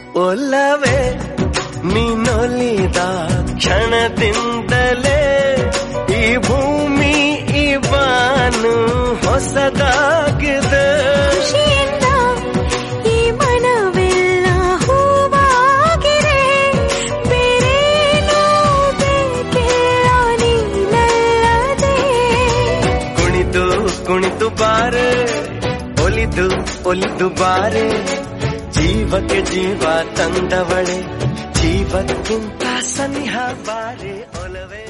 ಒಲ್ಲವೇ ನೀನೊಲಿದ ಕ್ಷಣದಿಂದಲೇ ಈ ಭೂಮಿ ಈ ಬಾನು ಹೊಸದಾಗಿದೆ ಖುಷಿಯಿಂದ ಈ ಮನವೆಲ್ಲ ಹೂವಾಗಿದೆ ಬೇರೇನೂ ಬೇಕಿಲ್ಲ ನೀನಲ್ಲದೆ ಕುಣಿದು ಕುಣಿದು ಬಾರೆ ಒಲಿದು ಒಲಿದು ಬಾರೆ ಜೀವಕ್ಕೆ ಜೀವ ತಂದವಳೆ ಜೀವಕ್ಕಿಂತ ಸನಿಹ ಬಾರೆ ಒಲವೇ